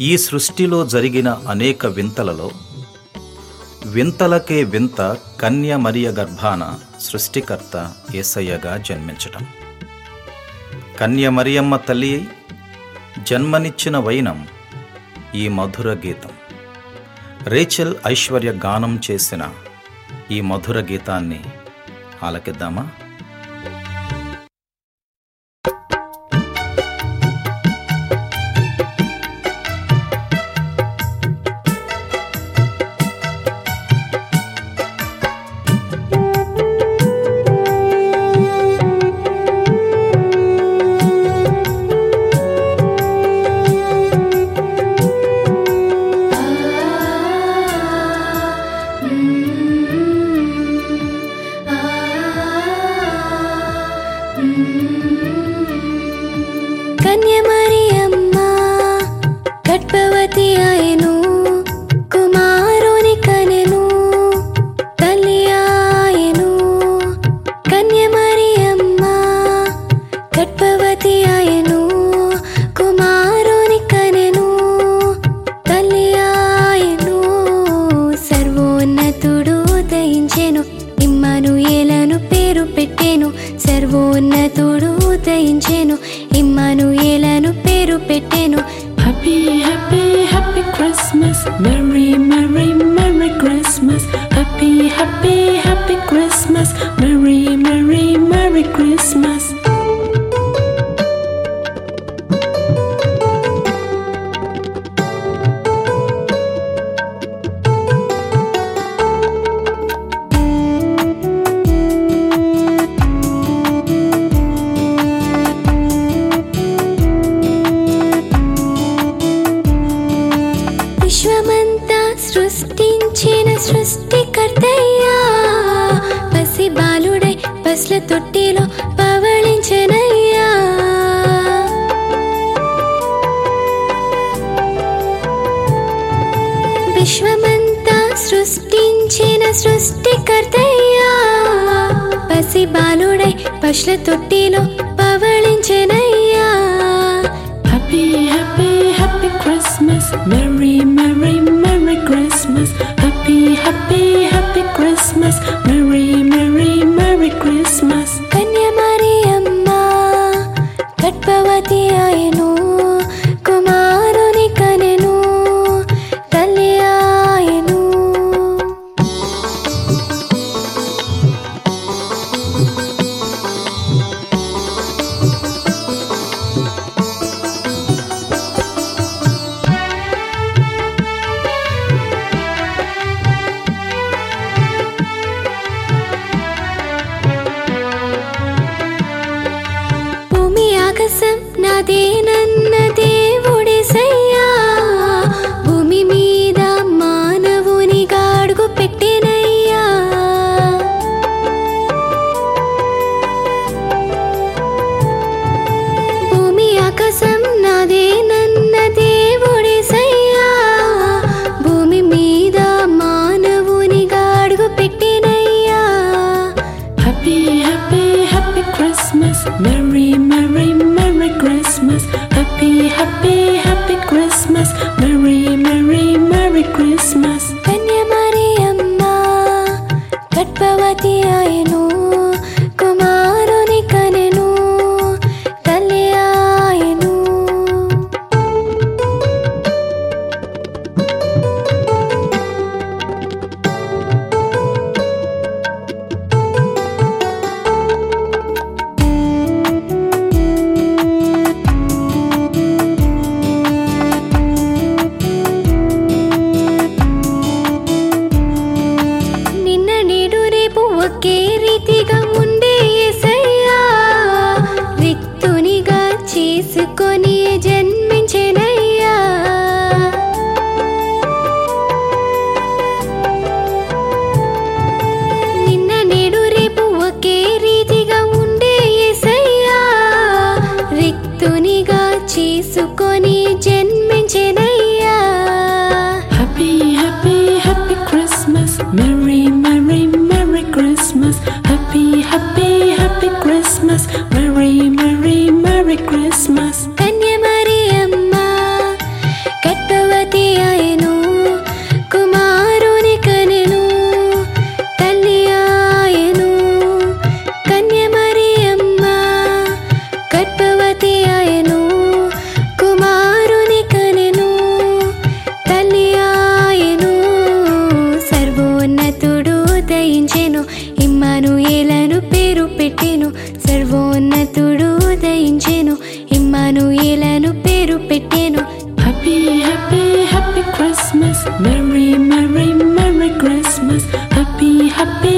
ఈ సృష్టిలో జరిగిన అనేక వింతలలో వింతలకే వింత కన్య మరియ గర్భాన సృష్టికర్త ఏసయ్యగా జన్మించటం కన్య మరియమ్మ తల్లి అయి జన్మనిచ్చిన వైనం ఈ మధుర గీతం రేచల్ ఐశ్వర్య గానం చేసిన ఈ మధుర గీతాన్ని ఆలకిద్దామా కన్యమరియమ్మ గర్భవతి ఆయను కుమారుని కనెను తల్లి ఆయను కన్యమరియమ్మ గర్భవతి ఆయను కుమారుని కనెను తల్లి ఆయను సర్వోన్నతుడు దయించెను ఇమ్మనుయేలను పేరు పెట్టెను సర్వోన్నతుడు దయించెను ఇమ్మనుయేలను పేరు పెట్టెను Happy, happy, happy Christmas. Merry, merry, merry Christmas. Happy, happy, happy Christmas. Merry, merry, merry Christmas. విశ్వమంతా సృష్టించిన సృష్టికర్తయ్యా పసి బాలుడై పస్ల తొట్టిలో పవళించనయ్యా విశ్వమంతా సృష్టించిన సృష్టికర్తయ్యా పసి బాలుడై పస్ల తొట్టిలో పవళించనయ్యా Happy, happy, happy Christmas. Merry, merry, merry Christmas. Happy, happy, happy Christmas. Merry, merry, merry Christmas. కన్యమరియమ్మ గర్భవతి ఆయను కుమారుని కనెను తల్లి ఆయను భూమి ఆకాశం నాదేనన్న దేవుడేసయ్యా భూమి మీద మానవుని గాడుగు పెట్టినయ్యా భూమి ఆకాశం నాదేనన్న దేవుడేసయ్యా భూమి మీద మానవుని గాడుగు పెట్టినయ్యా Happy, happy, happy Christmas. Merry, merry, merry Christmas. Happy, happy, happy Christmas. Merry, merry, merry Christmas. కన్యమరియమ్మ గర్భవతి ఆయను కుమారుని కనెను తల్లి ఆయను నిన్న నేడు రేపు ఒకే రీతిగా ఉండే యేసయ్యా రిక్తునిగా చేసుకొని జన్మించెనయ్యా నిన్న నేడు రేపు ఒకే రీతిగా ఉండే యేసయ్యా రిక్తునిగా చేసుకొని జన్మించెనయ్యా Happy, happy, happy Christmas. Merry, merry, merry Christmas. Happy, happy, happy Christmas. Merry, merry, merry Christmas. కన్యమరియమ్మ గర్భ Christmas, Merry, Merry, Merry Christmas, Happy, Happy,